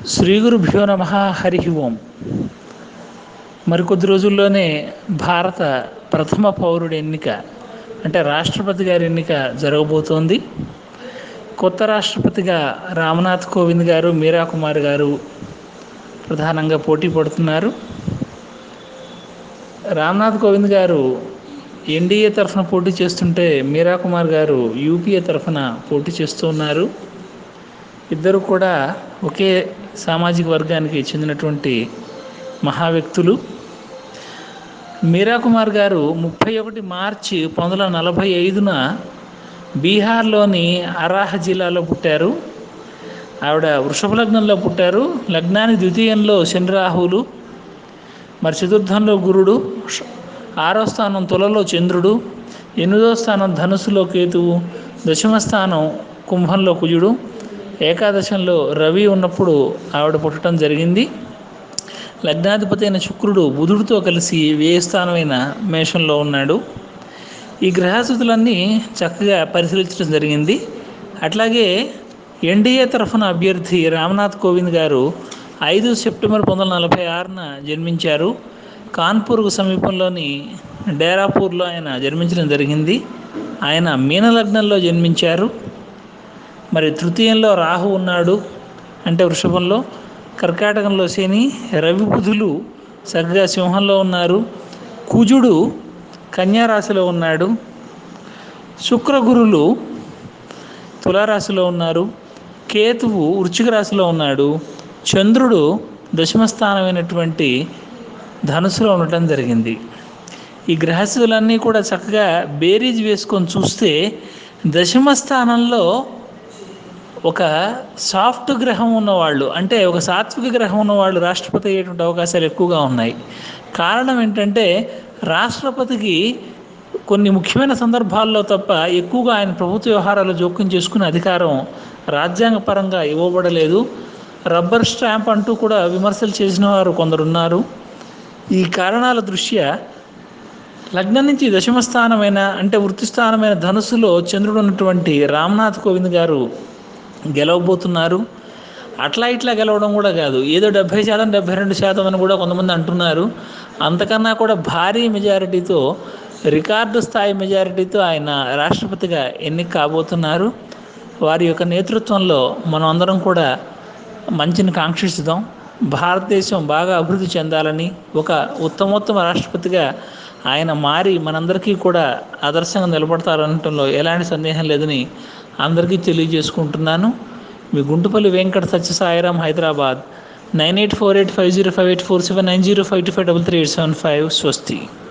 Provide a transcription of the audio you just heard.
శ్రీ గురుభ్యో నమ హరి ఓం మరికొద్ది రోజుల్లోనే భారత ప్రథమ పౌరుడి ఎన్నిక అంటే రాష్ట్రపతి గారి ఎన్నిక జరగబోతోంది కొత్త రాష్ట్రపతిగా రామ్నాథ్ కోవింద్ గారు మీరా కుమార్ గారు ప్రధానంగా పోటీ పడుతున్నారు రామ్నాథ్ కోవింద్ గారు ఎన్డీఏ తరఫున పోటీ చేస్తుంటే మీరా కుమార్ గారు యూపీఏ తరఫున పోటీ చేస్తూ ఉన్నారు ఇద్దరు కూడా ఒకే సామాజిక వర్గానికి చెందినటువంటి మహా వ్యక్తులు మీరా కుమార్ గారు ముప్పై ఒకటి మార్చి పంతొమ్మిది వందల నలభై ఐదున బీహార్లోని అరాహ జిల్లాలో పుట్టారు ఆవిడ వృషభ లగ్నంలో పుట్టారు లగ్నానికి ద్వితీయంలో శని రాహువులు మరి చతుర్థంలో గురుడు ఆరో స్థానం తులలో చంద్రుడు ఎనిమిదో స్థానం ధనుసులో కేతువు దశమ స్థానం కుంభంలో కుజుడు ఏకాదశంలో రవి ఉన్నప్పుడు ఆవిడ పుట్టడం జరిగింది లగ్నాధిపతి అయిన శుక్రుడు బుధుడితో కలిసి వ్యయ స్థానమైన మేషంలో ఉన్నాడు ఈ గ్రహస్థితులన్నీ చక్కగా పరిశీలించడం జరిగింది అట్లాగే ఎన్డీఏ తరఫున అభ్యర్థి రామ్నాథ్ కోవింద్ గారు ఐదు సెప్టెంబర్ పంతొమ్మిది వందల నలభై ఆరున జన్మించారు కాన్పూర్కు సమీపంలోని డేరాపూర్లో ఆయన జన్మించడం జరిగింది ఆయన మీనలగ్నంలో జన్మించారు మరి తృతీయంలో రాహు ఉన్నాడు అంటే వృషభంలో కర్కాటకంలో శని రవి బుధులు చక్కగా సింహంలో ఉన్నారు కుజుడు కన్యారాశిలో ఉన్నాడు శుక్రగురులు తులారాశిలో ఉన్నారు కేతువు వృచ్చిక రాశిలో ఉన్నాడు చంద్రుడు దశమస్థానమైనటువంటి ధనుసులో ఉండటం జరిగింది ఈ గ్రహస్థులన్నీ కూడా చక్కగా బేరీజ్ వేసుకొని చూస్తే దశమ స్థానంలో ఒక సాఫ్ట్ గ్రహం ఉన్నవాళ్ళు అంటే ఒక సాత్విక గ్రహం ఉన్నవాళ్ళు రాష్ట్రపతి అయ్యేటువంటి అవకాశాలు ఎక్కువగా ఉన్నాయి కారణం ఏంటంటే రాష్ట్రపతికి కొన్ని ముఖ్యమైన సందర్భాల్లో తప్ప ఎక్కువగా ఆయన ప్రభుత్వ వ్యవహారాలు జోక్యం చేసుకునే అధికారం రాజ్యాంగపరంగా ఇవ్వబడలేదు రబ్బర్ స్టాంప్ అంటూ కూడా విమర్శలు చేసిన వారు కొందరున్నారు ఈ కారణాల దృష్ట్యా లగ్నం నుంచి దశమ స్థానమైన అంటే వృత్తి స్థానమైన ధనుసులో చంద్రుడు ఉన్నటువంటి రామ్నాథ్ కోవింద్ గారు గెలవబోతున్నారు అట్లా ఇట్లా గెలవడం కూడా కాదు ఏదో డెబ్భై శాతం డెబ్భై రెండు శాతం అని కూడా కొంతమంది అంటున్నారు అంతకన్నా కూడా భారీ మెజారిటీతో రికార్డు స్థాయి మెజారిటీతో ఆయన రాష్ట్రపతిగా ఎన్నిక కాబోతున్నారు వారి యొక్క నేతృత్వంలో మనం అందరం కూడా మంచిని కాంక్షిస్తాం భారతదేశం బాగా అభివృద్ధి చెందాలని ఒక ఉత్తమోత్తమ రాష్ట్రపతిగా ఆయన మారి మనందరికీ కూడా ఆదర్శంగా నిలబడతారనటంలో ఎలాంటి సందేహం లేదని అందరికీ తెలియజేసుకుంటున్నాను మీ Guntupalli Venkata Satyasairam Hyderabad nine eight four eight five zero five eight four seven nine zero five two five double three eight seven five స్వస్తి